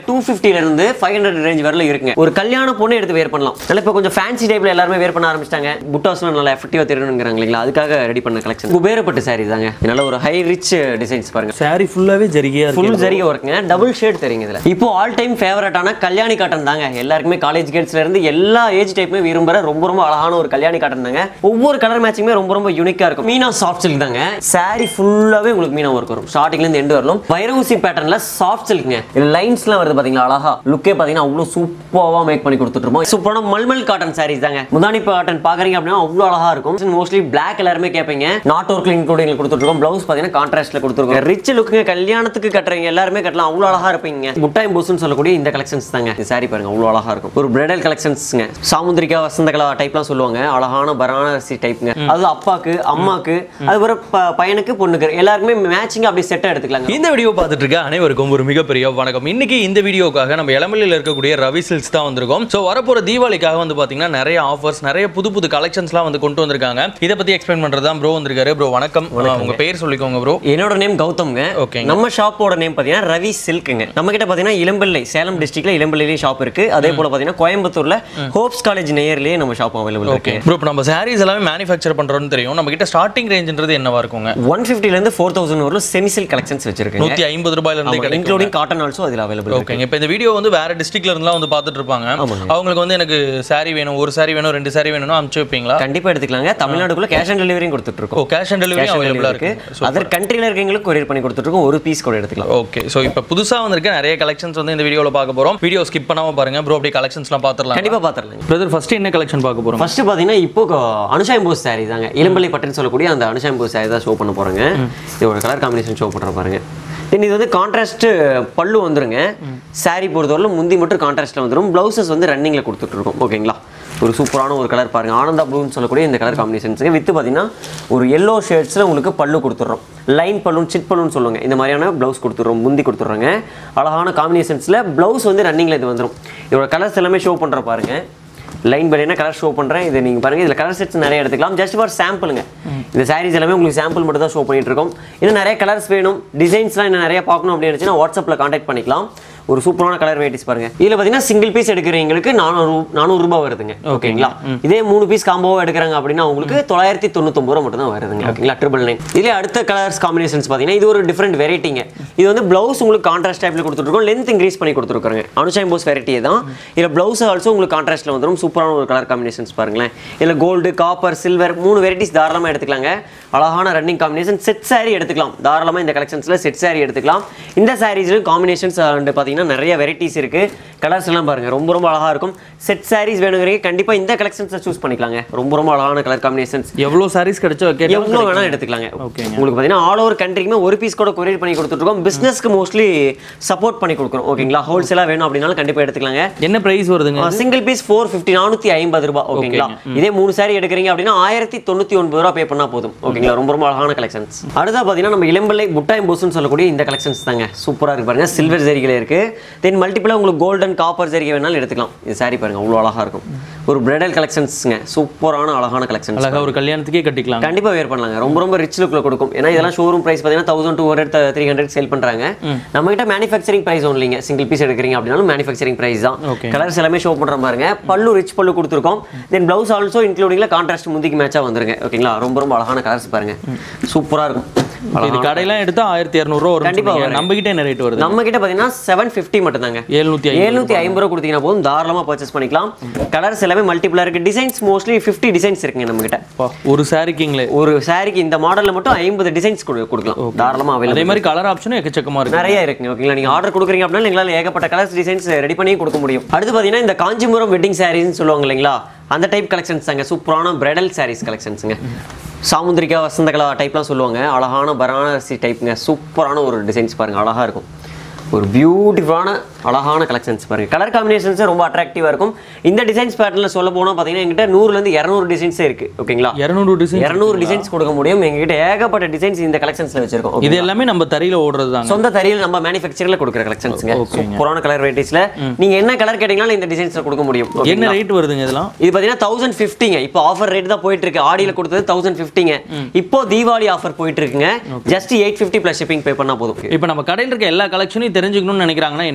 Two ஃபிஃப்டில இருந்து five hundred range வரல இருக்குங்க ஒரு கல்யாண பொண்ணு எடுத்து வேர் பண்ணலாம் நல்லா இப்போ கொஞ்சம் ஃபேன்சி டைப்ல எல்லாருமே வேர் பண்ண ஆரம்பிச்சிட்டாங்க புட்டாஸ்லாம் நல்லா எஃபெக்டிவா தெரியணுங்கிறாங்க இல்லைங்களா அதுக்காக ரெடி பண்ண கலெக்ஷன் குபேரப்பட்டு சாரி தாங்க நல்ல ஒரு ஹை ரிச் டிசைன்ஸ் பாருங்க சாரி ஃபுல்லாவே ஜரிகையா இருக்கு ஃபுல் ஜரிகை ஒர்க்குங்க டபுள் ஷேட் தெரியுங்க இதுல இப்போ ஆல் டைம் ஃபேவரட்டான கல்யாணி காட்டன் தாங்க எல்லாருக்குமே காலேஜ் கேட்ஸ்ல இருந்து எல்லா ஏஜ் டைப்புமே விரும்புற ரொம்ப ரொம்ப அழகான ஒரு கல்யாணி காட்டன் தாங்க ஒவ்வொரு கலர் மேட்சிங்குமே ரொம்ப ரொம்ப யூனிக்கா இருக்கும் மீனா சாஃப்ட் சில்க் தாங்க சாரி ஃபுல்லாவே உங்களுக்கு மீனா ஒர்க் வரும் ஸ்டார்டிங்ல இருந்து எண்டு வரலும் வைரவுசி பேட்டர்ன்ல சாஃப்ட் சில்க்ங்க இது லைன்ஸ்லாம் வருது பாத்தீங்களா அழகா லுக்கே பாத்தீங்கன்னா அவ்வளவு சூப்பராவா மேக் பண்ணி கொடுத்துட்டு இருப்போம் சூப்பரான மல்மல் காட்டன் சாரீஸ் தாங்க முதானி காட்டன் பாக்குறீங்க அப்படின்னா அவ்வளவு அழகா இருக்கும் மோஸ்ட்லி பிளாக் எல்லாருமே கேட்பீங்க நாட் ஒர்க் கூட எங்களுக்கு கொடுத்துருக்கோம் பிளவுஸ் பாத்தீங்கன்னா கான்ட்ராஸ்ட்ல கொடுத்துருக்கோம் ரிச் லுக்குங்க கல்யாணத்துக்கு கட்டுறீங்க எல்லாருமே கட்டலாம் அவ்வளவு அழகா இருப்பீங்க முட்டாய் போஸ்னு சொல்லக்கூடிய இந்த கலெக்ஷன்ஸ் தாங்க இந்த சாரி பாருங்க அவ்வளவு அழகா இருக்கும் ஒரு பிரைடல் கலெக்ஷன்ஸ்ங்க சாமுந்திரிகா வசந்தகலா டைப்லாம் சொல்லுவாங்க அழகான பராணசி டைப்ங்க அது அப்பாக்கு அம்மாக்கு அதுக்கப்புறம் ப- பையனுக்கு பொண்ணுக்கு எல்லாருக்குமே மேட்சிங் அப்படி செட்டா எடுத்துக்கலாங்க இந்த வீடியோ பார்த்துட்டு இருக்க அனைவருக்கும் ஒரு மிகப்பெரிய வணக்கம் இன்னைக்கு இந்த வீடியோக்காக நம்ம இளமல்லியில் இருக்கக்கூடிய ரவி சில்க்ஸ் தான் வந்திருக்கோம் ஸோ வரப்போற தீபாவளிக்காக வந்து பாத்தீங்கன்னா நிறைய ஆஃபர்ஸ் நிறைய புது புது கலெக்ஷன்ஸ்லாம் வந்து கொண்டு வந்திருக்காங்க இதை பத்தி எக்ஸ்பிளைன் பண்றது தான் ப்ரோ வந்திருக்காரு ப்ரோ வணக்கம் உங்க பேர் சொல்லிக்கோங்க ப்ரோ என்னோட நேம் கௌதம்ங்க ஓகேங்க. நம்ம ஷாப்போட நேம் பார்த்தீங்கன்னா ரவி சில்க்குங்க நம்ம கிட்ட பார்த்தீங்கன்னா இளம்பிள்ளை சேலம் டிஸ்ட்ரிக்ட்ல இளம்பிள்ளையிலேயே ஷாப் இருக்கு அதே போல பார்த்தீங்கன்னா கோயம்புத்தூர்ல ஹோப்ஸ் காலேஜ் நேயர்லயே நம்ம ஷாப் அவைலபிள் ஓகே இருக்கு ப்ரோ இப்போ நம்ம சாரீஸ் எல்லாமே மேனுஃபேக்சர் பண்றோம்னு தெரியும் நம்ம கிட்ட ஸ்டார்டிங் ரேஞ்சுன்றது என்னவா இருக்குங்க ஒன் இருந்து ஃபோர் தௌசண்ட் வரலும் செமி சில்க் கலெக்ஷன்ஸ் வச்சிருக்கேங்க நூத்தி ஐம்பது ரூபாயில இருந்தே கிடைக்கும் இன்க்ளூடிங் காட்டன் ஆல்சோ அதில் அவைலபிள் இருக்கு ஓகேங்க இப்போ இந்த வீடியோ வந்து வேற டிஸ்ட்ரிக்ட்ல இருந்துலாம் வந்து பார்த்துட்டு இருப்பாங்க அவங்களுக்கு வந்து எனக்கு சாரி வேணும் ஒரு சாரி வேணும் ரெண்டு சாரி வேணும்னு அனுப்பிச்சு வைப்பீங்களா கண்டிப்பா எடுத்துக்கலாங்க தமிழ்நாடுக்குள்ள கேஷ் ஆன் டெலிவரியும் கொடுத்துட்டு ஓ இருக்கோம் cash on delivery Cash on அவைலபிளா delivery இருக்கு இருக்கு அதர் கண்ட்ரில இருக்கவங்களுக்கு கொரியர் பண்ணி கொடுத்துட்டு இருக்கோம் ஒரு பீஸ் கூட எடுத்துக்கலாம் ஓகே ஸோ இப்போ புதுசா வந்திருக்க நிறைய கலெக்ஷன்ஸ் வந்து இந்த வீடியோல பார்க்க போறோம் வீடியோ ஸ்கிப் பண்ணாம பாருங்க ப்ரோ அப்படியே கலெக்ஷன்ஸ்லாம் பார்த்துடலாம் கண்டிப்பா பாத்துறலாங்க பிரதர் ஃபர்ஸ்ட் என்ன கலெக்ஷன் பார்க்க போறோம் ஃபர்ஸ்ட் பாத்தீங்கன்னா இப்போ அனுஷாயம்போஸ் சாரி தாங்க இளம்பள்ளி பட்டுன்னு சொல்லக்கூடிய அந்த அனுஷாயம்போஸ் சாரி தான் ஷோ பண்ண போறாங்க இதோட கலர் காம்பினேஷன் ஷோ பண்ற பாருங்க தென் இது வந்து கான்ட்ராஸ்ட் பல்லு வந்துருங்க சாரி பொறுத்தவரையிலும் முந்தி மட்டும் கான்ட்ராஸ்ட்ல வந்துரும் பிளவுசஸ் வந்து ரன்னிங்ல கொடுத்துட்டு இருக்கோம் ஓகேங்களா ஒரு சூப்பரான ஒரு கலர் பாருங்க ஆனந்தா ப்ளூன்னு சொல்லக்கூடிய இந்த கலர் காம்பினேஷன்ஸுங்க வித்து பார்த்தீங்கன்னா ஒரு எல்லோ ஷேட்ஸில் உங்களுக்கு பல்லு கொடுத்துட்றோம் லைன் பல்லுன்னு சிட் பல்லுன்னு சொல்லுவாங்க இந்த மாதிரியான ப்ளவுஸ் கொடுத்துட்றோம் முந்தி கொடுத்துட்றோங்க அழகான காம்பினேஷன்ஸில் ப்ளவுஸ் வந்து ரன்னிங்கில் இது வந்துடும் இதோட கலர்ஸ் எல்லாமே ஷோ பண்ணுற பாருங்க லைன் பை லைனாக கலர் ஷோ பண்ணுறேன் இது நீங்கள் பாருங்கள் இதில் கலர் செட்ஸ் நிறைய எடுத்துக்கலாம் ஜஸ்ட் ஃபார் சாம்பிளுங்க இந்த சாரீஸ் எல்லாமே உங்களுக்கு சாம்பிள் மட்டும் தான் ஷோ பண்ணிட்டு இருக்கோம் இன்னும் நிறைய கலர்ஸ் வேணும் டிசைன்ஸ்லாம் இன்னும் நிறைய பார்க்கணும் அப்படின்னு நினச்சினா வாட்ஸ்அப்பில் காண்டாக்ட் பண்ணிக்கலாம் ஒரு சூப்பரான கலர் வெரைட்டிஸ் பாருங்க இதில் பார்த்தீங்கன்னா சிங்கிள் பீஸ் எடுக்கிறவங்களுக்கு நானூறு நானூறு ரூபாய் வருதுங்க ஓகேங்களா இதே மூணு பீஸ் காம்போவாக எடுக்கிறாங்க அப்படின்னா உங்களுக்கு தொள்ளாயிரத்தி தொண்ணூத்தொம்பது ரூபா மட்டும் தான் வருதுங்க ஓகேங்களா ட்ரிபிள் நைன் இதிலே அடுத்த கலர்ஸ் காம்பினேஷன்ஸ் பார்த்தீங்கன்னா இது ஒரு டிஃப்ரெண்ட் வெரைட்டிங்க இது வந்து ப்ளவுஸ் உங்களுக்கு கான்ட்ராஸ்ட் டைப்பில் கொடுத்துருக்கோம் லென்த் இன்க்ரீஸ் பண்ணி கொடுத்துருக்காங்க அனுஷாயம் போஸ் வெரைட்டியே தான் இதில் ப்ளவுஸ் ஆல்சோ உங்களுக்கு கான்ட்ராஸ்ட்டில் வந்துடும் சூப்பரான ஒரு கலர் காம்பினேஷன்ஸ் பாருங்களேன் இதில் கோல்டு காப்பர் சில்வர் மூணு வெரைட்டிஸ் தாராளமாக எடுத்துக்கலாங்க அழகான ரன்னிங் காம்பினேஷன் செட் saree எடுத்துக்கலாம் தாராளமாக இந்த கலெக்ஷன்ஸில் செட் saree எடுத்துக்கலாம் இந்த சாரீஸ்லையும் காம்பினேஷன்ஸ் அண்ட் பார்த்தீங்கன்னா நிறைய வெரைட்டிஸ் இருக்குது கலர்ஸ் எல்லாம் பாருங்கள் ரொம்ப ரொம்ப அழகாக இருக்கும் செட் sarees வேணுங்கிறீங்க கண்டிப்பாக இந்த கலெக்ஷன்ஸை சூஸ் பண்ணிக்கலாங்க ரொம்ப ரொம்ப அழகான கலர் காம்பினேஷன்ஸ் எவ்வளோ சாரீஸ் கிடைச்சோ ஓகே எவ்வளோ வேணால் எடுத்துக்கலாங்க ஓகேங்க. உங்களுக்கு பார்த்தீங்கன்னா ஆல் ஓவர் கண்ட்ரிக்குமே ஒரு பீஸ் கூட கொரியர் பண்ணி கொடுத்துட்ருக்கோம் பிஸ்னஸ்க்கு மோஸ்ட்லி சப்போர்ட் பண்ணி கொடுக்குறோம் ஓகேங்களா ஹோல்சேலாக வேணும் அப்படின்னாலும் கண்டிப்பாக எடுத்துக்கலாங்க என்ன பிரைஸ் வருதுங்க சிங்கிள் பீஸ் ஃபோர் ஃபிஃப்டி நானூற்றி ஐம்பது ரூபாய் ஓகேங்களா இதே மூணு சாரி எடுக்கிறீங்க அப்படின்னா ஆயிரத்தி தொண்ணூற்றி ஒன்பது ரூபா பே பண்ணால் போதும் ஓகேங்களா ரொம்ப ரொம்ப அழகான கலெக்ஷன்ஸ் அடுத்தா பார்த்தீங்கன்னா நம்ம இளம்பிள்ளை முட்டாய் போஸ்ன்னு சொல்லக்கூடிய இந்த கலெக்ஷன்ஸ் தாங்க சூப்பராக இருக்கு பாருங்க சில்வர் ஜரிகையில் இருக்கு தென் மல்டிபிளாக உங்களுக்கு கோல்டன் காப்பர் ஜரிகை வேணாலும் எடுத்துக்கலாம் இது சாரி பாருங்க அவ்வளோ அழகாக இருக்கும் ஒரு பிரைடல் கலெக்ஷன்ஸ்ங்க சூப்பரான அழகான கலெக்ஷன்ஸ் அழகா ஒரு கல்யாணத்துக்கே கட்டிக்கலாம் கண்டிப்பா வேர் பண்ணலாங்க ரொம்ப ரொம்ப ரிச் லுக்ல கொடுக்கும் ஏன்னா இதெல்லாம் ஷோரூம் பிரைஸ் பார்த்தீங்கன்னா thousand two hundred three hundred sale பண்றாங்க நம்ம கிட்ட மேனுஃபேக்சரிங் பிரைஸ் ஒன்லிங்க சிங்கிள் பீஸ் எடுக்கிறீங்க அப்படின்னாலும் மேனுஃபேக்சரிங் பிரைஸ் தான் Okay. கலர்ஸ் எல்லாமே ஷோ பண்ற பாருங்க பல்லு ரிச் பல்லு கொடுத்துருக்கோம் தென் பிளவுஸ் ஆல்சோ இன்க்ளூடிங்ல கான்ட்ராஸ்ட் முந்திக்கு மேட்சா வந்துருங்க ஓகேங்களா ரொம்ப ரொம்ப அழகான கலர்ஸ் பாருங்க சூப்பரா இருக்கும் இது கடையெல்லாம் எடுத்தா ஆயிரத்தி இரநூறுவா வரும் கண்டிப்பா சொன்னீங்க. வரும். நம்ம கிட்ட என்ன ரேட் வருது நம்ம கிட்ட பாத்தீங்கன்னா செவன் ஃபிஃப்டி மட்டும் தாங்க எழுநூத்தி எழுநூத்தி ஐம்பது ரூபா கொடுத்தீங்கன்னா போதும் தாராளமா பர்ச்சேஸ் பண்ணிக்கலாம் கலர்ஸ் எல்லாமே மல்டிபிளா இருக்கு டிசைன்ஸ் மோஸ்ட்லி ஃபிஃப்டி டிசைன்ஸ் இருக்குங்க நம்ம கிட்ட அப்பா, ஒரு சாரிக்கிங்களே ஒரு சாரிக்கு இந்த மாடல்ல மட்டும் ஐம்பது டிசைன்ஸ் கொடுக்கலாம் தாராளமா அதே அவைலபிள் மாதிரி கலர் ஆப்ஷனும் எக்கச்சக்கமா இருக்கு நிறைய இருக்குங்க ஓகேங்களா நீங்க ஆர்டர் கொடுக்குறீங்க அப்படின்னா எங்களால் ஏகப்பட்ட கலர்ஸ் டிசைன்ஸ் ரெடி பண்ணி கொடுக்க முடியும் அடுத்து பாத்தீங்கன்னா இந்த காஞ்சிபுரம் வெட்டிங் சாரீஸ்னு சொல்லுவாங்க இல்லைங்களா அந்த டைப் கலெக்ஷன்ஸ் தாங்க சூப்பரான பிரைடல் சாரீஸ் கலெக்ஷன்ஸுங்க சாமுந்திரிகா வசந்தகலா டைப்லாம் சொல்லுவாங்க அழகான பராணசி டைப்புங்க சூப்பரான ஒரு டிசைன்ஸ் பாருங்க அழகா இருக்கும் ஒரு பியூட்டிஃபுல்லான அழகான கலெக்ஷன்ஸ் பாருங்க கலர் காம்பினேஷன்ஸ் ரொம்ப அட்ராக்டிவாக இருக்கும் இந்த டிசைன்ஸ் பேட்டர்ல சொல்ல போனால் பார்த்தீங்கன்னா எங்கிட்ட நூறுலேருந்து இரநூறு டிசைன்ஸே இருக்கு ஓகேங்களா இரநூறு டிசைன் இரநூறு டிசைன்ஸ் கொடுக்க முடியும் எங்ககிட்ட ஏகப்பட்ட டிசைன்ஸ் இந்த கலெக்ஷன்ஸ்ல வச்சிருக்கோம் okay? இது எல்லாமே நம்ம தறியில ஓடுறது தாங்க சொந்த தறியில் நம்ம மேனுஃபேக்சரில் கொடுக்குற கலெக்ஷன்ஸ்ங்க சூப்பரான கலர் வெரைட்டிஸ்ல நீங்க என்ன கலர் கேட்டீங்கனாலும் இந்த டிசைன்ஸ்ல கொடுக்க முடியும் okay? என்ன ரேட் வருதுங்க இதெல்லாம் இது பாத்தீங்கன்னா தௌசண்ட் ஃபிஃப்டிங்க இப்போ ஆஃபர் ரேட் தான் போயிட்டு இருக்கு ஆடியில கொடுத்தது தௌசண்ட் ஃபிஃப்டிங்க இப்போ தீபாவளி ஆஃபர் போயிட்டு இருக்குங்க just eight fifty plus shipping pay பண்ணா போதும் இப்போ நம்ம கடையில் இருக்க எல்லா கலெக்ஷனையும் தெரிஞ்சுக்கணும்னு நினைக்கிறாங்கன்னா என்ன எப்படிங்க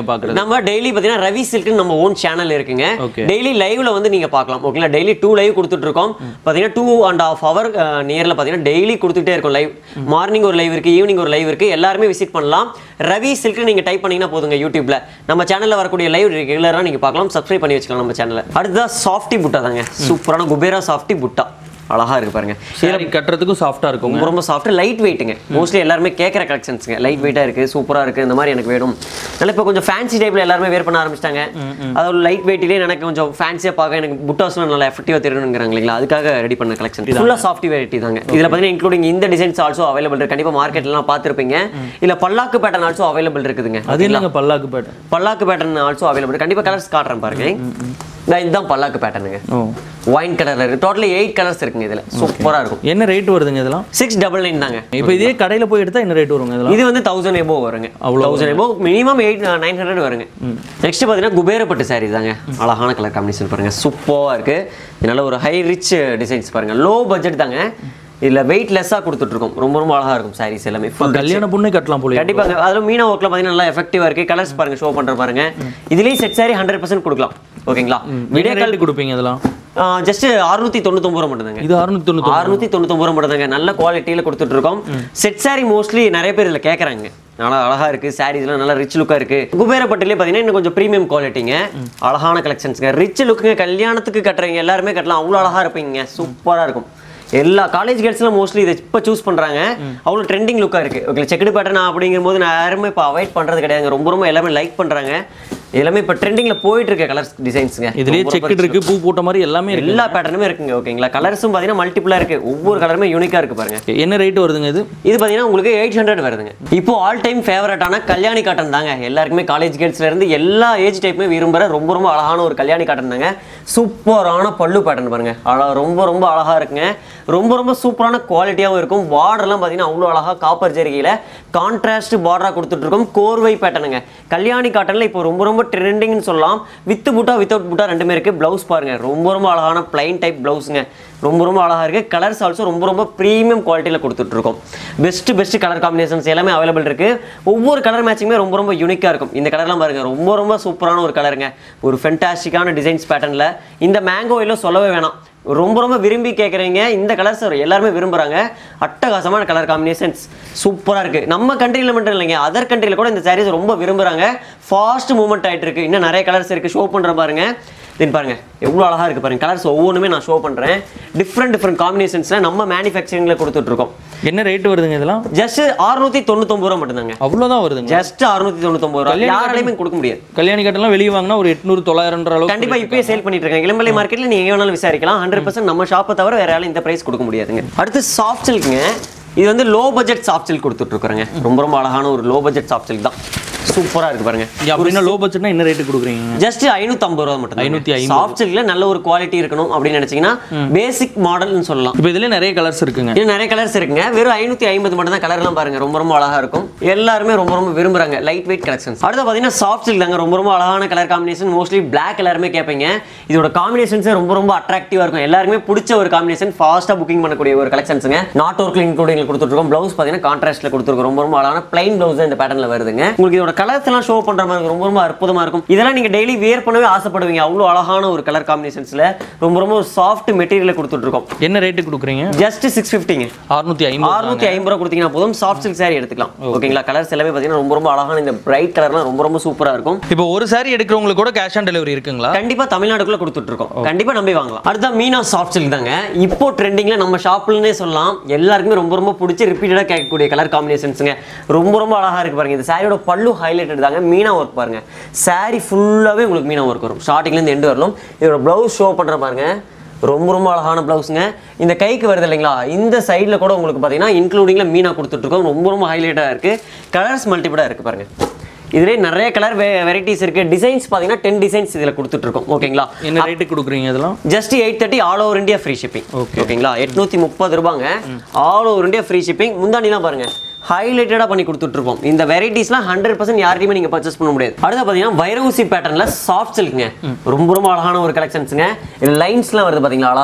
பார்க்குறது நம்ம டெய்லி பார்த்தீங்கன்னா ரவி சில்க்னு நம்ம ஓன் சேனல் இருக்குங்க Okay. டெய்லி லைவ்ல வந்து நீங்க பார்க்கலாம் ஓகேங்களா டெய்லி டூ லைவ் கொடுத்துட்டு இருக்கோம் பார்த்தீங்கன்னா டூ அண்ட் ஆஃப் ஹவர் நியர்ல பார்த்தீங்கன்னா டெய்லி கொடுத்துட்டே இருக்கும் லைவ் மார்னிங் ஒரு லைவ் இருக்கு ஈவினிங் ஒரு லைவ் இருக்கு எல்லாருமே விசிட் பண்ணலாம் ரவி சில்க் நீங்க டைப் பண்ணீங்கன்னா போதுங்க யூடியூப்ல நம்ம சேனல்ல வரக்கூடிய லைவ் ரெகுலரா நீங்க பார்க்கலாம் சப்ஸ்கிரைப் பண்ணி வச்சுக்கலாம் நம்ம சேனல்ல அடுத்ததா சாஃப்டி புட்டா தாங்க சூப்பரான குபேரா சாஃப்டி புட்டா அழகா இருக்கு பாருங்க saree கட்டுறதுக்கும் சாஃப்டா இருக்குங்க ரொம்ப ரொம்ப சாஃப்ட் லைட் வெயிட்டுங்க மோஸ்ட்லி எல்லாருமே கேட்குற கலெக்ஷன்ஸுங்க லைட் வெயிட்டாக இருக்குது சூப்பராக இருக்குது இந்த மாதிரி எனக்கு வேணும் அதனால இப்போ கொஞ்சம் ஃபேன்சி டைப்பில் எல்லாருமே வேர் பண்ண ஆரம்பிச்சிட்டாங்க அதாவது லைட் வெயிட்லேயே எனக்கு கொஞ்சம் ஃபேன்சியாக பார்க்க எனக்கு புட்டாஸ்லாம் நல்லா எஃபெக்டிவாக தெரியணுங்கிறாங்க இல்லைங்களா அதுக்காக ரெடி பண்ண கலெக்ஷன் ஃபுல்லாக சாஃப்ட் வெரைட்டி தாங்க இதில் பார்த்தீங்கன்னா இன்க்ளூடிங் இந்த டிசைன்ஸ் ஆல்சோ அவைலபிள் இருக்கு கண்டிப்பாக மார்க்கெட்லாம் பார்த்துருப்பீங்க இல்லை பல்லாக்கு பேட்டர்ன் ஆல்சோ அவைலபிள் இருக்குதுங்க அது இல்லைங்க பல்லாக்கு பேட்டர் பல்லாக்கு பேட்டர்ன் ஆல்சோ அவைலபிள் கண்டிப்பாக கலர்ஸ் காட்டுறேன் பாருங்க நான் இதுதான் பல்லாக்கு பேட்டர்னுங்க ஓ ஒயின் கலரில் இருக்குது டோட்டலி எயிட் கலர்ஸ் இருக்குங்க இதில் சூப்பராக இருக்கும் என்ன ரேட் வருதுங்க இதெல்லாம் சிக்ஸ் டபுள் நைன் தாங்க இப்போ இதே கடையில போய் எடுத்தா என்ன ரேட் வருங்க இதெல்லாம் இது வந்து தௌசண்ட் எபோ வருங்க அவ்வளோ thousand above minimum eight nine hundred வருங்க நெக்ஸ்ட் பார்த்தீங்கன்னா குபேரப்பட்டு சாரி தாங்க அழகான கலர் காம்பினேஷன் பாருங்க சூப்பராக இருக்கு இதனால ஒரு ஹை ரிச் டிசைன்ஸ் பாருங்க லோ பட்ஜெட் தாங்க இதுல வெயிட் லெஸ்ஸாக கொடுத்துட்ருக்கோம் ரொம்ப ரொம்ப அழகா இருக்கும் சாரீஸ் எல்லாமே ஃபுல் கல்யாண பொண்ணே கட்டலாம் போல கண்டிப்பாங்க அதில் மீனா ஒர்க்கில் பார்த்தீங்கன்னா நல்லா எஃபெக்டிவாக இருக்கு கலர்ஸ் பாருங்க ஷோ பண்ற பாருங்க இதுலேயும் செட் சாரி ஹண்ட்ரட் பர்சன்ட் கொடுக்கலாம் ஓகேங்களா விடிய ரேட் கொடுப்பீங்க இதெல்லாம் ஜஸ்ட் அறுநூத்தி தொண்ணூத்தொம்பது ரூபா மட்டும் தாங்க இது அறுநூத்தி தொண்ணூத்தி அறுநூத்தி தொண்ணூத்தொம்பது ரூபா மட்டும் தாங்க நல்ல குவாலிட்டியில் கொடுத்துட்டு இருக்கோம் செட் saree மோஸ்ட்லி நிறைய பேர் இதில் கேட்குறாங்க நல்லா அழகா இருக்கு சாரீஸ்லாம் நல்லா ரிச் லுக்காக இருக்கு குபேரப்பட்டிலே பார்த்தீங்கன்னா இன்னும் கொஞ்சம் ப்ரீமியம் குவாலிட்டிங்க அழகான கலெக்ஷன்ஸ்ங்க ரிச் லுக்குங்க கல்யாணத்துக்கு கட்டுறவங்க எல்லாருமே கட்டலாம் அவ்வளோ அழகா இருப்பீங்க சூப்பராக இருக்கும் எல்லா காலேஜ் கேர்ள்ஸ்லாம் மோஸ்ட்லி இதை இப்போ சூஸ் பண்றாங்க அவ்வளோ ட்ரெண்டிங் லுக்காக இருக்கு ஓகே செக்குடு பேட்டர்னா அப்படிங்கும்போது நான் யாருமே இப்போ அவாய்ட் பண்றது கிடையாதுங்க ரொம்ப ரொம்ப எல்லாமே லைக் பண்றாங்க எல்லாமே இப்போ ட்ரெண்டிங்கில் போயிட்டு இருக்க கலர்ஸ் டிசைன்ஸுங்க இதுலயே செக்குடு இருக்கு பூ போட்ட மாதிரி எல்லாமே இருக்கு எல்லா பேட்டர்னுமே இருக்குங்க ஓகேங்களா கலர்ஸும் பார்த்தீங்கன்னா மல்டிபிளாக இருக்கு ஒவ்வொரு கலருமே யூனிக்காக இருக்கு பாருங்க என்ன ரேட் வருதுங்க இது இது பார்த்தீங்கன்னா உங்களுக்கு எயிட் ஹண்ட்ரட் வருதுங்க இப்போ ஆல் டைம் ஃபேவரட்டான கல்யாணி காட்டன் தாங்க எல்லாருக்குமே காலேஜ் கேர்ள்ஸ்ல இருந்து எல்லா ஏஜ் டைப்புமே விரும்புகிற ரொம்ப ரொம்ப அழகான ஒரு கல்யாணி காட்டன் தாங்க சூப்பரான பல்லு பேட்டர்ன் பாருங்க அழகா ரொம்ப ரொம்ப அழகா இருக்குங்க ரொம்ப ரொம்ப சூப்பரான குவாலிட்டியாகவும் இருக்கும் பார்டர்லாம் பார்த்தீங்கன்னா அவ்வளோ அழகா காப்பர் ஜெரிகையில் கான்ட்ராஸ்ட் பார்டராக கொடுத்துட்டு இருக்கோம் கோர்வை பேட்டர்னுங்க கல்யாணி காட்டனில் இப்போ ரொம்ப ரொம்ப ட்ரெண்டிங்னு சொல்லலாம் வித் புட்டா வித்தவுட் புட்டா ரெண்டுமே இருக்கு ப்ளவுஸ் பாருங்க ரொம்ப ரொம்ப அழகான பிளைன் டைப் ப்ளவுஸுங்க ரொம்ப ரொம்ப அழகா இருக்கு கலர்ஸ் ஆல்சோ ரொம்ப ரொம்ப ப்ரீமியம் குவாலிட்டியில் கொடுத்துட்டு இருக்கோம் பெஸ்ட் பெஸ்ட் கலர் காம்பினேஷன்ஸ் எல்லாமே அவைலபிள் இருக்கு ஒவ்வொரு கலர் மேட்சிங்குமே ரொம்ப ரொம்ப யூனிக்காக இருக்கும் இந்த கலர்லாம் பாருங்க ரொம்ப ரொம்ப சூப்பரான ஒரு கலருங்க ஒரு ஃபென்டாஸ்டிக்கான டிசைன்ஸ் பேட்டர்னில் இந்த மேங்கோ எல்லாம் சொல்லவே வேணாம் ரொம்ப ரொம்ப விரும்பி கேட்குறீங்க இந்த கலர்ஸ் எல்லாருமே விரும்புகிறாங்க அட்டகாசமான கலர் காம்பினேஷன்ஸ் சூப்பராக இருக்குது நம்ம கண்ட்ரியில் மட்டும் இல்லைங்க அதர் கண்ட்ரியில் கூட இந்த சாரீஸ் ரொம்ப விரும்புகிறாங்க ஃபாஸ்ட் மூவ்மெண்ட் ஆகிட்டு இருக்கு இன்னும் நிறைய கலர்ஸ் இருக்குது ஷோ பண்ணுற பாருங்க தென் பாருங்க எவ்வளோ அழகாக இருக்குது பாருங்க கலர்ஸ் ஒவ்வொன்றுமே நான் ஷோ பண்ணுறேன் டிஃப்ரெண்ட் டிஃப்ரெண்ட் காம்பினேஷன்ஸில் நம்ம மேனுஃபேக்சரிங்கில் கொடுத்துட்ருக்கோம் என்ன ரேட் வருதுங்க இதெல்லாம் ஜஸ்ட் அறுநூத்தி தொண்ணூத்தொம்பது ரூபா மட்டும்தாங்க அவ்வளவுதான் வருதுங்க ஜஸ்ட் அறுநூத்தி தொண்ணூத்தொம்பது ரூபா யாராலையுமே கொடுக்க முடியாது கல்யாணி கட்டெல்லாம் வெளியே வாங்கினா ஒரு எட்நூறு தொள்ளாயிரம்ன்ற அளவுக்கு கண்டிப்பா இப்பயே சேல் பண்ணிட்டு இருக்காங்க இளம்பலை மார்க்கெட்ல நீங்க எங்க வேணாலும் விசாரிக்கலாம் ஹண்ட்ரட் பர்சன்ட் நம்ம ஷாப்பை தவிர வேற யாரும் இந்த பிரைஸ் கொடுக்க முடியாதுங்க அடுத்து சாஃப்ட் சில்க்ங்க இது வந்து லோ பட்ஜெட் சாஃப்ட் சில்க் கொடுத்துட்டு இருக்கிறேங்க ரொம்ப ரொம்ப அழகான ஒரு லோ பட்ஜெட் சாஃப்ட் சில்க் தான் சூப்பரா இருக்கு பாருங்க இங்க அப்படின்னா லோ பட்ஜெட்னா என்ன ரேட்டு கொடுக்குறீங்க ஜஸ்ட் ஐநூத்தம்பது ரூபா மட்டும் 550. சாஃப்ட் சில்க்ல நல்ல ஒரு குவாலிட்டி இருக்கணும் அப்படின்னு நினைச்சீங்கன்னா பேசிக் மாடல்னு சொல்லலாம் இப்போ இதுல நிறைய கலர்ஸ் இருக்குங்க இன்னும் நிறைய கலர்ஸ் இருக்குங்க வெறும் ஐநூத்தி ஐம்பது மட்டும் தான் கலர்லாம் பாருங்க ரொம்ப ரொம்ப அழகா இருக்கும் எல்லாருமே ரொம்ப ரொம்ப விரும்புறாங்க லைட் வெயிட் கலெக்ஷன்ஸ் அடுத்து பாத்தீங்கன்னா சாஃப்ட் சில்க் தாங்க ரொம்ப ரொம்ப அழகான கலர் காம்பினேஷன் மோஸ்ட்லி பிளாக் எல்லாருமே கேட்பீங்க இதோட காம்பினேஷன்ஸே ரொம்ப ரொம்ப அட்ராக்டிவா இருக்கும் எல்லாருமே பிடிச்ச ஒரு காம்பினேஷன் ஃபாஸ்டா புக்கிங் பண்ணக்கூடிய ஒரு கலெக்ஷன்ஸுங்க நாட் ஒர்க் இன்க்ளூடிங் கொடுத்துருக்கோம் ப்ளவுஸ் பாத்தீங்கன்னா கான்ட்ராஸ்ட்ல கொடுத்துருக்கோம் ரொம்ப ரொம்ப அழகான பிளைன் ப்ளவுஸ் இந்த பேட்டர்ல வருதுங்க உங்களுக்கு இதோட கலர்ஸ் எல்லாம் ஷோ பண்ற மாதிரி இருக்கும். ரொம்ப ரொம்ப அற்புதமா இருக்கும் இதெல்லாம் நீங்க டெய்லி வியர் பண்ணவே ஆசைப்படுவீங்க அவ்வளவு அழகான ஒரு கலர் காம்பினேஷன்ஸ்ல ரொம்ப ரொம்ப சாஃப்ட் மெட்டீரியல் கொடுத்துட்டு இருக்கோம் என்ன ரேட்டு கொடுக்குறீங்க ஜஸ்ட் சிக்ஸ் ஃபிஃப்டிங்க அறுநூத்தி ஐம்பது அறுநூத்தி ஐம்பது ரூபா கொடுத்தீங்கன்னா போதும் சாஃப்ட் சில்க் saree எடுத்துக்கலாம் ஓகேங்களா கலர்ஸ் எல்லாமே பார்த்தீங்கன்னா ரொம்ப ரொம்ப அழகான இந்த பிரைட் கலர்லாம் ரொம்ப ரொம்ப சூப்பரா இருக்கும் இப்போ ஒரு saree எடுக்கிறவங்களுக்கு கூட கேஷ் ஆன் டெலிவரி இருக்குங்களா கண்டிப்பா தமிழ்நாடுக்குள்ள கொடுத்துட்டு இருக்கோம் கண்டிப்பா நம்பி வாங்கலாம் அடுத்த மீனா சாஃப்ட் சில்க் தாங்க இப்போ ட்ரெண்டிங்ல நம்ம ஷாப்லனே சொல்லலாம் எல்லாருக்குமே ரொம்ப ரொம்ப பிடிச்சி ரிப்பீட்டடா கேட்கக்கூடிய கலர் காம்பினேஷன்ஸுங்க ரொம்ப ரொம்ப அழகா இருக்கு பாருங்க இந்த சாரியோட பல்லு ஹைலைட்டட் தாங்க மீனா ஒர்க் பாருங்க saree ஃபுல்லாவே உங்களுக்கு மீனா ஒர்க் வரும் ஸ்டார்டிங்ல இருந்து எண்டு வரலும் இதோட பிளவுஸ் ஷோ பண்ற பாருங்க ரொம்ப ரொம்ப அழகான பிளவுஸுங்க இந்த கைக்கு வருது இல்லைங்களா இந்த சைடில் கூட உங்களுக்கு பார்த்தீங்கன்னா இன்க்ளூடிங்கில் மீனா கொடுத்துட்ருக்கோம் ரொம்ப ரொம்ப ஹைலைட்டாக இருக்குது கலர்ஸ் மல்டிபிளாக இருக்குது பாருங்க இதுலேயே நிறைய கலர் வெரைட்டிஸ் இருக்குது டிசைன்ஸ் பார்த்தீங்கன்னா டென் டிசைன்ஸ் இதில் கொடுத்துட்ருக்கோம் ஓகேங்களா என்ன ரேட்டு கொடுக்குறீங்க இதெல்லாம் just eight thirty all over India free shipping Okay. ஓகேங்களா எட்நூற்றி முப்பது ரூபாங்க all over India free shipping முந்தாண்டிலாம் பாருங்க ஹைலைட்டடாக பண்ணி கொடுத்துட்ருப்போம் இந்த வெரைட்டிஸ்லாம் ஹண்ட்ரட் பர்சன்ட் யார்ட்டையுமே நீங்கள் பர்ச்சேஸ் பண்ண முடியாது அடுத்து பார்த்தீங்கன்னா வைரவுசி பேட்டர்னில் சாஃப்ட் சில்க்ங்க ரொம்ப ரொம்ப அழகான ஒரு கலெக்ஷன்ஸுங்க இது லைன்ஸ்லாம் வருது பார்த்தீங்களா அழகா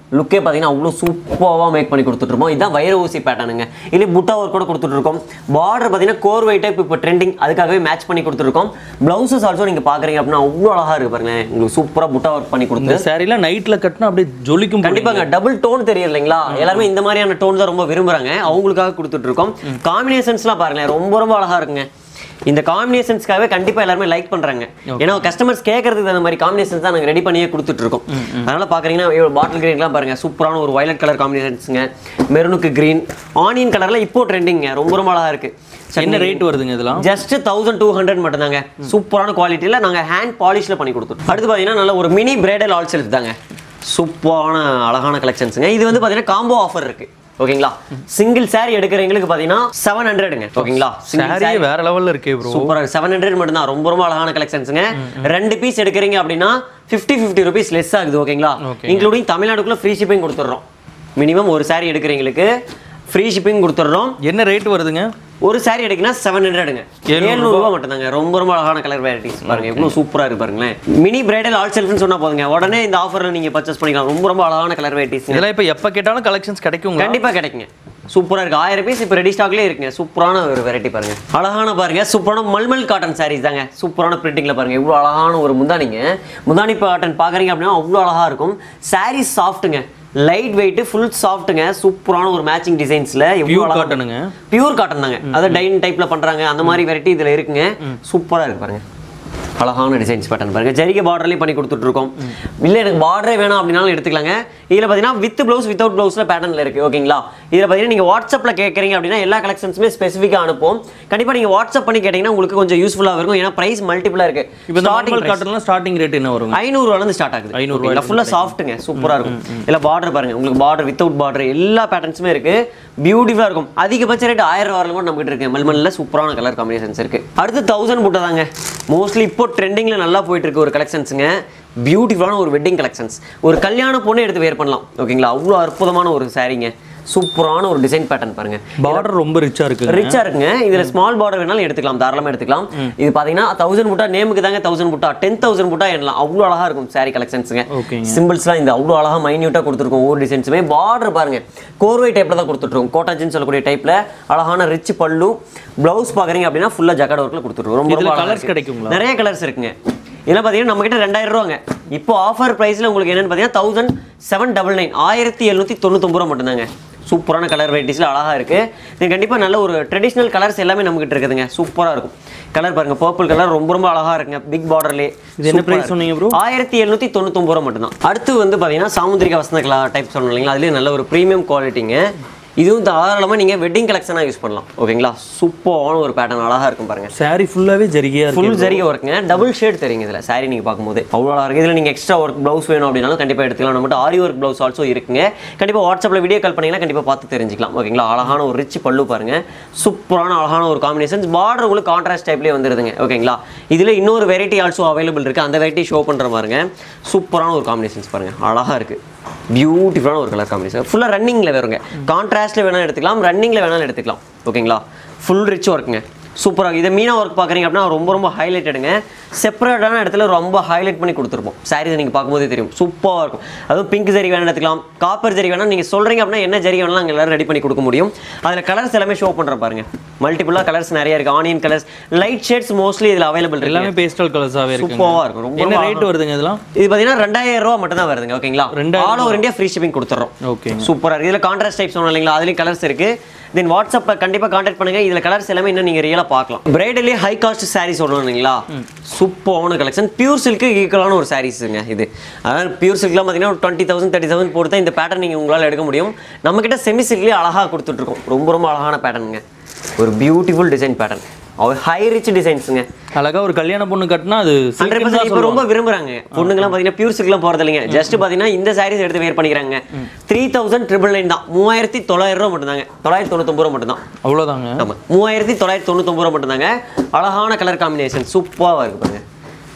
லுக்கே பார்த்தீங்கன்னா அவ்வளோ சூப்பராக மேக் பண்ணி கொடுத்துட்ருப்போம் இதுதான் வைர ஊசி பேட்டர்னுங்க இல்லை புட்டா ஒர்க் கூட கொடுத்துட்ருக்கோம் பார்டர் பார்த்தீங்கன்னா கோர்வை டைப் இப்போ ட்ரெண்டிங் அதுக்காகவே மேட்ச் பண்ணி கொடுத்துருக்கோம் ப்ளவுசஸ் ஆல்சோ நீங்கள் பார்க்குறீங்க அப்படின்னா அவ்வளோ அழகாக இருக்கு பாருங்களேன் உங்களுக்கு சூப்பராக புட்டா ஒர்க் பண்ணி கொடுத்து இந்த சாரில நைட்ல கட்டினா அப்படியே ஜொலிக்கும் கண்டிப்பாங்க டபுள் டோன் தெரியும் இல்லைங்களா எல்லாருமே இந்த மாதிரியான டோன் தான் ரொம்ப விரும்புறாங்க அவங்களுக்காக கொடுத்துட்டு இருக்கோம் காம்பினேஷன்ஸ்லாம் பாருங்களேன் ரொம்ப ரொம்ப அழகா இருக்குங்க இந்த காம்பினேஷன்ஸ்க்காகவே கண்டிப்பா எல்லாருமே லைக் பண்றாங்க ஏன்னா கஸ்டமர்ஸ் கேட்கறதுக்கு அந்த மாதிரி காம்பினேஷன்ஸ் தான் நாங்க ரெடி பண்ணியே கொடுத்துட்டு இருக்கோம் அதனால பாக்குறீங்கன்னா பாட்டில் கிரீன்லாம் பாருங்க சூப்பரான ஒரு வயலட் கலர் காம்பினேஷன்ஸுங்க மெரூனுக்கு கிரீன் ஆனியன் கலர்ல இப்போ ட்ரெண்டிங்க ரொம்ப ரொம்ப அழகா இருக்கு என்ன ரேட் வருதுங்க இதெல்லாம் ஜஸ்ட் தௌசண்ட் டூ ஹண்ட்ரட் மட்டும்தாங்க சூப்பரான குவாலிட்டியில் நாங்கள் ஹேண்ட் பாலிஷில் பண்ணி கொடுத்துருவோம் அடுத்து பார்த்தீங்கன்னா நல்ல ஒரு மினி பிரைடல் ஆல் செல்ஃப் தாங்க சூப்பரான அழகான கலெக்ஷன்ஸுங்க இது வந்து பார்த்தீங்கன்னா காம்போ ஆஃபர் இருக்கு ஓகேங்களா சிங்கிள் saree எடுக்கிறவங்களுக்கு பார்த்தீங்கன்னா செவன் ஹண்ட்ரடுங்க ஓகேங்களா சாரியே வேற லெவல்ல இருக்கே ப்ரோ சூப்பராக செவன் ஹண்ட்ரட் மட்டும் தான் ரொம்ப ரொம்ப அழகான கலெக்ஷன்ஸுங்க ரெண்டு பீஸ் எடுக்கிறீங்க அப்படின்னா ஃபிஃப்டி ஃபிஃப்டி ருபீஸ் லெஸ் ஆகுது ஓகேங்களா Okay. இன்க்ளூடிங் தமிழ்நாடுக்குள்ள ஃப்ரீ ஷிப்பிங் கொடுத்துட்றோம் மினிமம் ஒரு saree எடுக்கிறவங்களுக்கு ஃப்ரீ ஷிப்பிங் கொடுத்துட்றோம் என்ன ரேட் வருதுங்க ஒரு saree எடுக்கினா செவன் ஹண்ட்ரடுங்க ஏழ்நூறுபா மட்டும்தாங்க ரொம்ப ரொம்ப அழகான கலர் வெரைட்டிஸ் பாருங்க எவ்வளோ சூப்பராக இருக்கு பாருங்களேன் மினி பிரைடல் ஆல் செல்ஃப்னு சொன்னா போதுங்க உடனே இந்த ஆஃபரில் நீங்க பர்ச்சேஸ் பண்ணிக்கலாம் ரொம்ப ரொம்ப அழகான கலர் வெரைட்டிஸ் இதெல்லாம் இப்ப எப்ப கேட்டாலும் கலெக்ஷன்ஸ் கிடைக்குங்களா கண்டிப்பா கிடைக்குங்க சூப்பரா இருக்கு ஆயிரம் பீஸ் இப்போ ரெடி ஸ்டாக்லேயே இருக்குங்க சூப்பரான ஒரு வெரைட்டி பாருங்க அழகான பாருங்க சூப்பரான மல்மல் காட்டன் சாரீஸ் தாங்க சூப்பரான பிரிண்டிங்ல பாருங்க இவ்வளோ அழகான ஒரு முந்தானிங்க முந்தானி காட்டன் பாக்குறீங்க அப்படின்னா அவ்வளோ அழகா இருக்கும் சாரீ சாஃப்ட்டுங்க லைட் வெயிட் ஃபுல் சாஃப்ட்டுங்க சூப்பரான ஒரு மேட்சிங் டிசைன்ஸ்ல பியூர் காட்டனுங்க பியூர் காட்டன் தாங்க அதாவது டைன் டைப்ல பண்றாங்க அந்த மாதிரி வெரைட்டி இதுல இருக்குங்க சூப்பரா இருக்கு பாருங்க அழகான டிசைன்ஸ் பேட்டர்ன் பாருங்க ஜரிகை பார்டர்லேயும் பண்ணி கொடுத்துட்டு இருக்கோம் இல்லை எனக்கு பார்டரே வேணாம் அப்படின்னாலும் எடுத்துக்கலாங்க இதில் பார்த்தீங்கன்னா வித் ப்ளவுஸ் வித்தவுட் ப்ளவுஸில் பேட்டர்னில் இருக்குது ஓகேங்களா இதில் பார்த்தீங்கன்னா நீங்கள் வாட்ஸ்அப்பில் கேட்குறீங்க அப்படின்னா எல்லா கலெக்ஷன்ஸுமே ஸ்பெசிஃபிக்காக அனுப்புவோம் கண்டிப்பாக நீங்கள் வாட்ஸ்அப் பண்ணி கேட்டிங்கன்னா உங்களுக்கு கொஞ்சம் யூஸ்ஃபுல்லாக இருக்கும் ஏன்னா ப்ரைஸ் மல்டிபிளாக இருக்குது இப்போ இந்த நார்மல் காட்டன்லாம் ஸ்டார்டிங் ரேட் என்ன வருங்க ஐநூறுவாலேருந்து ஸ்டார்ட் ஆகுது 500 ஐநூறுவா ஃபுல்லாக சாஃப்ட்டுங்க சூப்பராக இருக்கும் இல்லை பார்டர் பாருங்க உங்களுக்கு பார்டர் வித்தவுட் பார்டர் எல்லா பேட்டர்ன்ஸுமே இருக்கு பியூட்டிஃபுல்லாக இருக்கும் அதிகபட்ச ரேட் ஆயிரம் ரூபாயில் கூட நம்மகிட்ட இருக்கு மல்மல்ல சூப்பரான கலர் காம்பினேஷன்ஸ் இருக்கு அடுத்து தௌசண்ட் புட்டா தாங்க மோஸ்ட்லி இப்போ ட்ரெண்டிங்கில் நல்லா போயிட்டு இருக்கு ஒரு கலெக்ஷன்ஸுங்க பியூட்டிஃபுல்லான ஒரு வெட்டிங் கலெக்ஷன்ஸ் ஒரு கல்யாண பொண்ணு எடுத்து வேர் பண்ணலாம் ஓகேங்களா அவ்வளோ அற்புதமான ஒரு சாரீங்க சூப்பரான ஒரு டிசைன் பேட்டர்ன் பாருங்க பார்டர் ரொம்ப ரிச்சா இருக்கு ரிச்சா இருக்குங்க இதுல ஸ்மால் பார்டர் வேணாலும் எடுத்துக்கலாம் தாராளமா எடுத்துக்கலாம் இது பாத்தீங்கன்னா தௌசண்ட் புட்டா நேமுக்கு தாங்க தௌசண்ட் புட்டா டென் தௌசண்ட் புட்டா எண்ணலாம் அவ்வளோ அழகா இருக்கும் சாரி கலெக்ஷன்ஸுங்க ஓகேங்க சிம்பிள்ஸ்லாம் இந்த அவ்வளோ அழகா மைன்யூட்டா கொடுத்துருக்கோம் ஒவ்வொரு டிசைன்ஸுமே பார்டர் பாருங்க கோர்வை டைப்ல தான் கொடுத்துட்ருக்கோம் கோட்டாச்சின்னு சொல்லக்கூடிய டைப்ல அழகான ரிச் பல்லு பிளவுஸ் பாக்குறீங்க அப்படின்னா ஃபுல்லா ஜக்காட் ஒர்க்ல கொடுத்துருக்கோம் ரொம்ப இதுல ரொம்ப அழகா கலர்ஸ் இருக்கு. கிடைக்குங்களா நிறைய கலர்ஸ் இருக்குங்க இதெல்லாம் பார்த்தீங்கன்னா நம்ம கிட்ட ரெண்டாயிரம் ரூபாங்க இப்போ ஆஃபர் ப்ரைஸில் உங்களுக்கு என்னன்னு பார்த்தீங்கன்னா தௌசண்ட் செவன் டபுள் நைன் ஆயிரத்தி எழுநூற்றி தொண்ணூத்தொம்பது ரூபா மட்டும்தாங்க சூப்பரான கலர் வெரைட்டிஸில் அழகாக இருக்குது இது கண்டிப்பாக நல்ல ஒரு ட்ரெடிஷ்னல் கலர்ஸ் எல்லாமே நம்மகிட்ட இருக்குதுங்க சூப்பராக இருக்கும் கலர் பாருங்க பர்பிள் கலர் ரொம்ப ரொம்ப அழகாக இருக்குங்க பிக் பார்டர்லேயே இது என்ன price சொன்னீங்க bro? ஆயிரத்தி எழுநூற்றி தொண்ணூத்தொம்பது ரூபா மட்டும்தான் அடுத்து வந்து பார்த்தீங்கன்னா சாமுந்திரிகா வசந்த கலா டைப் சொன்னோம் இல்லைங்களா அதுலேயே நல்ல ஒரு ப்ரீமியம் குவாலிட்டிங்க இதுவும் தாராளமாக நீங்கள் வெட்டிங் கலெக்ஷனாக யூஸ் பண்ணலாம் ஓகேங்களா சூப்பரான ஒரு பேட்டர்ன் அழகாக இருக்கும் பாருங்க சாரி ஃபுல்லாவே ஜரிகையா இருக்கு ஃபுல் ஜரிகை ஒர்க்குங்க டபுள் ஷேட் தெரியுங்க இதில் சாரி நீங்கள் பார்க்கும்போது அவ்வளோ அழகா இருக்கு இதில் நீங்கள் எக்ஸ்ட்ரா ஒர்க் ப்ளவுஸ் வேணும் அப்படின்னாலும் கண்டிப்பாக எடுத்துக்கலாம் நம்மகிட்ட ஆரி ஒர்க் ப்ளவுஸ் ஆல்சோ இருக்குங்க கண்டிப்பாக வாட்ஸ்அப்பில் வீடியோ கால் பண்ணீங்கன்னா கண்டிப்பாக பார்த்து தெரிஞ்சுக்கலாம் ஓகேங்களா அழகான ஒரு ரிச் பல்லு பாருங்க சூப்பரான அழகான ஒரு காம்பினேஷன்ஸ் பார்டர் உங்களுக்கு கான்ட்ராஸ்ட் டைப்லேயே வந்துருதுங்க ஓகேங்களா இதில் இன்னொரு வெரைட்டி ஆல்சோ அவைலபிள் இருக்குது அந்த வெரைட்டி ஷோ பண்ணுற பாருங்க சூப்பரான ஒரு காம்பினேஷன்ஸ் பாருங்க அழகாக இருக்குது பியூட்டிஃபுல்லான ஒரு கலர் காம்பினேஷன் ஃபுல்லாக ரன்னிங்கில் வருங்க கான்ட்ராஸ்ட்டில் வேணாலும் எடுத்துக்கலாம் ரன்னிங்கில் வேணாலும் எடுத்துக்கலாம் ஓகேங்களா ஃபுல் ரிச் ஒர்க்குங்க சூப்பராக இதை மீனா ஒர்க் பார்க்குறீங்க அப்படின்னா ரொம்ப ரொம்ப ஹைலைட்டடுங்க செப்பரேட்டான இடத்துல ரொம்ப ஹைலைட் பண்ணி கொடுத்துருப்போம் சாரீஸ் நீங்கள் பார்க்கும்போதே தெரியும் சூப்பராக இருக்கும் அதுவும் பிங்க் ஜரி வேணும் எடுத்துக்கலாம் காப்பர் ஜரி வேணால் நீங்கள் சொல்கிறீங்க அப்படின்னா என்ன ஜரி வேணாலும் அங்கே எல்லாரும் ரெடி பண்ணி கொடுக்க முடியும் அதில் கலர்ஸ் எல்லாமே ஷோ பண்ணுறேன் பாருங்க மல்டிபிளாக கலர்ஸ் நிறைய இருக்குது onion colours light shades mostly இதில் அவைலபிள் இருக்கு எல்லாமே பேஸ்டல் கலர்ஸாவே இருக்கு சூப்பராக இருக்கும் ரொம்ப என்ன ரொம்ப ரேட் வருதுங்க இதெல்லாம் இது பார்த்தீங்கன்னா ரெண்டாயிரம் ரூபா மட்டும் தான் வருதுங்க ஓகேங்களா ரெண்டாயிரம் all over India free shipping கொடுத்துறோம் ஓகே சூப்பராக இருக்குது இதில் கான்ட்ராஸ்ட் டைப் சொன்னோம் இல்லைங்களா அதுலேயும் கலர்ஸ் இருக்குது தென் வாட்ஸ்அப்பில் கண்டிப்பாக காண்டாக்ட் பண்ணுங்கள் இதில் கலர்ஸ் எல்லாமே இன்னும் நீங்கள் ரியலாக பார்க்கலாம் பிரைடலே ஹை காஸ்ட் சாரீ சொல்லணும் இல்லைங்களா சூப்பரான கலெக்ஷன் பியூர் சில்க்கு ஈக்குவலான ஒரு சாரீஸுங்க இது அதாவது பியூர் சில்க்லாம் பார்த்தீங்கன்னா ஒரு டுவெண்ட்டி தௌசண்ட் தேர்ட்டி தௌசண்ட் போட்டு தான் இந்த பேட்டர்ன் நீங்கள் உங்களால் எடுக்க முடியும் நம்மக்கிட்ட செமி சில்க்லேயே அழகாக கொடுத்துட்ருக்கோம் ரொம்ப ரொம்ப அழகான பேட்டர்னுங்க ஒரு beautiful design pattern high rich டிசைன்ஸுங்க அழகா ஒரு கல்யாண பொண்ணு கட்டினா அது ஹண்ட்ரட் silk-ன்னு தான் இப்போ ரொம்ப விரும்புறாங்க பொண்ணுங்கலாம் பார்த்தீங்கன்னா பியூர் சில்க்லாம் போகிறது இல்லைங்க ஜஸ்ட் பார்த்தீங்கன்னா இந்த சாரீஸ் எடுத்து வேர் பண்ணிக்கிறாங்க த்ரீ தௌசண்ட் ட்ரிபிள் நைன் தான் மூவாயிரத்தி தொள்ளாயிரம் ரூபா மட்டும்தாங்க தொள்ளாயிரத்தி தொண்ணூத்தொம்பது ரூபா மட்டும்தான் அவ்வளவுதாங்க ஆமாம் மூவாயிரத்தி தொள்ளாயிரத்தி தொண்ணூத்தொம்பது ரூபா மட்டும்தாங்க அழகான கலர் காம்பினேஷன் சூப்பராக இருக்கு பாருங்க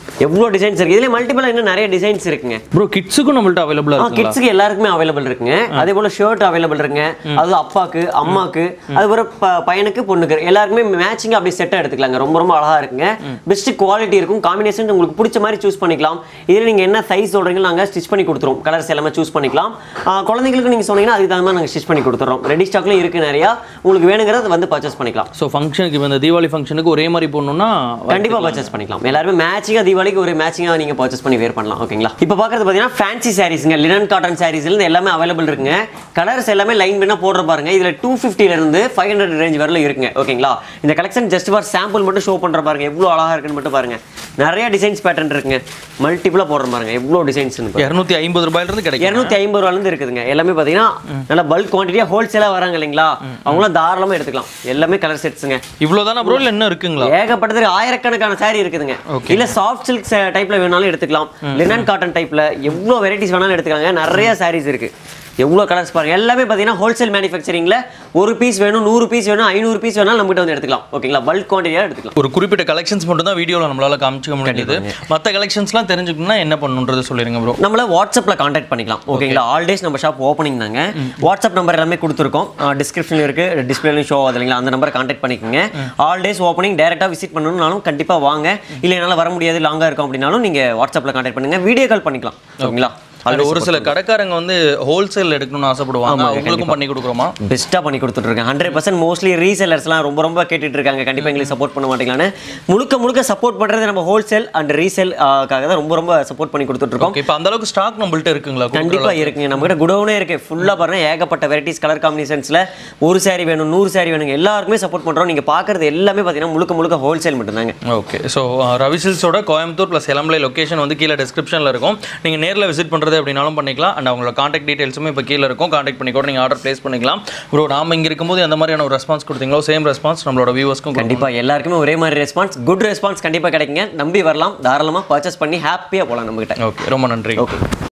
எவ்வளோ டிசைன்ஸ் இருக்கு இதுல மல்டிபிளா இன்னும் நிறைய டிசைன்ஸ் இருக்குங்க ப்ரோ கிட்ஸுக்கும் நம்மள்ட்ட அவைலபிளா இருக்குங்களா கிட்ஸுக்கு எல்லாருக்குமே அவைலபிள் இருக்குங்க அதே போல ஷர்ட் அவைலபிள் இருக்குங்க அது அப்பாக்கு அம்மாக்கு அது ஒரு ப- பையனுக்கு பொண்ணுக்கு எல்லாருக்குமே மேட்சிங் அப்படி செட்டாக எடுத்துக்கலாங்க ரொம்ப ரொம்ப அழகா இருக்குங்க பெஸ்ட் குவாலிட்டி இருக்கும் காம்பினேஷன் உங்களுக்கு பிடிச்ச மாதிரி சூஸ் பண்ணிக்கலாம் இதில் நீங்க என்ன சைஸ் சொல்றீங்களோ நாங்க ஸ்டிச் பண்ணி கொடுத்துருவோம் கலர்ஸ் எல்லாமே சூஸ் பண்ணிக்கலாம் ஆ, குழந்தைங்களுக்கு நீங்க சொன்னீங்கன்னா அதுக்கு தகுந்த மாதிரி நாங்கள் ஸ்டிச் பண்ணி கொடுத்துறோம் ரெடி ஸ்டாக்ல இருக்கு நிறையா உங்களுக்கு வேணுங்கிறத வந்து பர்ச்சேஸ் பண்ணிக்கலாம் ஸோ ஃபங்க்ஷனுக்கு இப்போ இந்த தீபாவளி ஃபங்க்ஷனுக்கு ஒரே மாதிரி போடணும்னா கண்டிப்பா பர்ச்சேஸ் பண்ணிக்கலாம் எல்லாருமே மேட்சிங்கா தீபாவளிக்கு ஒரு மேட்சிங்கா நீங்க பர்ச்சேஸ் பண்ணி வேர் பண்ணலாம் ஓகேங்களா இப்போ பார்க்கறது பார்த்தீங்கன்னா ஃபேன்சி சாரீஸ்ங்க லினன் காட்டன் சாரீஸ்ல இருந்து எல்லாமே அவைலபிள் இருக்குங்க கலர்ஸ் எல்லாமே லைன் பண்ணா போடுற பாருங்க இதுல டூ ல இருந்து ஃபைவ் ஹண்ட்ரட் ரேஞ்ச் வரல இருக்குங்க ஓகேங்களா இந்த கலெக்ஷன் ஜஸ்ட் ஃபார் சாம்பிள் மட்டும் ஷோ பண்ற பாருங்க எவ்வளவு அழகா இருக்குன்னு மட்டும் பாருங்க நிறைய டிசைன்ஸ் பேட்டர்ன் இருக்குங்க மல்டிபிளா போடுற பாருங்க எவ்வளவு டிசைன்ஸ் இரநூத்தி ஐம்பது ரூபாயிலிருந்து கிடைக்கும் இருநூத்தி ஐம்பது ரூபால இருந்து இருக்குதுங்க எல்லாமே பாத்தீங்கன்னா நல்ல பல்க் குவான்டிட்டியா ஹோல்சேலா வராங்க இல்லைங்களா அவங்களாம் தாராளமா எடுத்துக்கலாம் எல்லாமே கலர் செட்ஸுங்க இவ்வளோதானா ப்ரோ இல்லை இன்னும் இருக்குங்களா ஏகப்பட்டது ஆயிரக்கணக்கான saree இருக்குதுங்க இல்ல சாஃப்ட் சில்க் டைப்ல வேணாலும் எடுத்துக்கலாம் லினன் காட்டன் டைப்ல எவ்வளவு வெரைட்டிஸ் வேணாலும் எடுத்துக்கலாங்க நிறைய sarees இருக்கு எவ்வளவு கலர்ஸ் பாருங்க எல்லாமே பாத்தீங்கன்னா ஹோல்சேல் மேனுஃபேக்சரிங்ல ஒரு பீஸ் வேணும் நூறு பீஸ் வேணும் ஐநூறு பீஸ் வேணாலும் நம்மகிட்ட வந்து எடுத்துக்கலாம் ஓகேங்களா பல்க் குவான்டிட்டியா எடுத்துக்கலாம் ஒரு குறிப்பிட்ட கலெக்ஷன்ஸ் மட்டும் தான் வீடியோவில் நம்மளால காமிச்சிக்க முடியுது மற்ற கலெக்ஷன்ஸ்லாம் தெரிஞ்சுக்கணும்னா என்ன பண்ணணுன்றது சொல்லிருங்க ப்ரோ நம்மள வாட்ஸ்அப்ல காண்டாக்ட் பண்ணிக்கலாம் ஓகேங்களா ஆல் டேஸ் நம்ம ஷாப் ஓப்பனிங் தாங்க வாட்ஸ்அப் நம்பர் எல்லாமே கொடுத்துருக்கோம் டிஸ்கிரிப்ஷன்ல இருக்கு டிஸ்பிளேலையும் ஷோ ஆகுது இல்லைங்களா அந்த நம்பரை காண்டாக்ட் பண்ணிக்கோங்க ஆல் டேஸ் ஓப்பனிங் டேரெக்டாக விசிட் பண்ணணும்னாலும் கண்டிப்பா வாங்க இல்லை என்னால் வர முடியாது லாங்கா இருக்கும் அப்படின்னாலும் நீங்க வாட்ஸ்அப்ல காண்டாக்ட் பண்ணுங்க வீடியோ கால் பண்ணிக்கலாம் ஓகேங்களா அதில் ஒரு சில கடைக்காரங்க வந்து ஹோல்சேல் எடுக்கணும்னு ஆசைப்படுவாங்க உங்களுக்கும் பண்ணி கொடுக்குறோமா பெஸ்ட்டாக பண்ணி கொடுத்துட்ருக்கேன் ஹண்ட்ரட் பர்சன்ட் மோஸ்ட்லி ரீசேலர்ஸ்லாம் ரொம்ப ரொம்ப கேட்டுட்டு இருக்காங்க கண்டிப்பாக எங்களுக்கு சப்போர்ட் பண்ண மாட்டீங்களான்னு முழுக்க முழுக்க சப்போர்ட் பண்ணுறது நம்ம ஹோல்சேல் அண்ட் ரீசேல்காக தான் ரொம்ப ரொம்ப சப்போர்ட் பண்ணி கொடுத்துட்ருக்கோம் ஓகே இப்போ அந்த அளவுக்கு ஸ்டாக் நம்மள்ட்ட இருக்குங்களா கண்டிப்பா இருக்குங்க நம்ம கிட்ட குடோனே இருக்கு ஃபுல்லா பாருங்க ஏகப்பட்ட வெரைட்டிஸ் கலர் காம்பினேஷன்ஸ்ல ஒரு saree வேணும் நூறு saree வேணுங்க எல்லாருக்குமே சப்போர்ட் பண்றோம் நீங்க பாக்குறது எல்லாமே பாத்தீங்கன்னா முழுக்க முழுக்க ஹோல்சேல் மட்டும்தாங்க ஓகே ஸோ ரவி சில்ஸோட கோயம்புத்தூர் ப்ளஸ் எலம்பலை லொகேஷன் வந்து கீழே டிஸ்கிரிப்ஷனில் இருக்கும் நீங்கள் நேரில் விசிட் பண்ணுறது அப்படின்னாலும் பண்ணிக்கலாம் அண்ட் அவங்களோட காண்டாக்ட் டீடைல்ஸுமே இப்போ கீழே இருக்கும் காண்டாக்ட் பண்ணி கூட நீங்கள் ஆர்டர் ப்ளேஸ் பண்ணிக்கலாம் ப்ரோ நாம இங்கே இருக்கும்போது எந்த மாதிரியான ஒரு ரெஸ்பான்ஸ் கொடுத்தீங்களோ சேம் ரெஸ்பான்ஸ் நம்மளோட வியூவர்ஸ்க்கும் கண்டிப்பா எல்லாருக்குமே ஒரே மாதிரி ரெஸ்பான்ஸ் குட் ரெஸ்பான்ஸ் கண்டிப்பா கிடைக்குங்க நம்பி வரலாம் தாராளமா பர்ச்சேஸ் பண்ணி ஹாப்பியா போலாம் நம்ம கிட்ட ஓகே ரொம்ப நன்றி ஓகே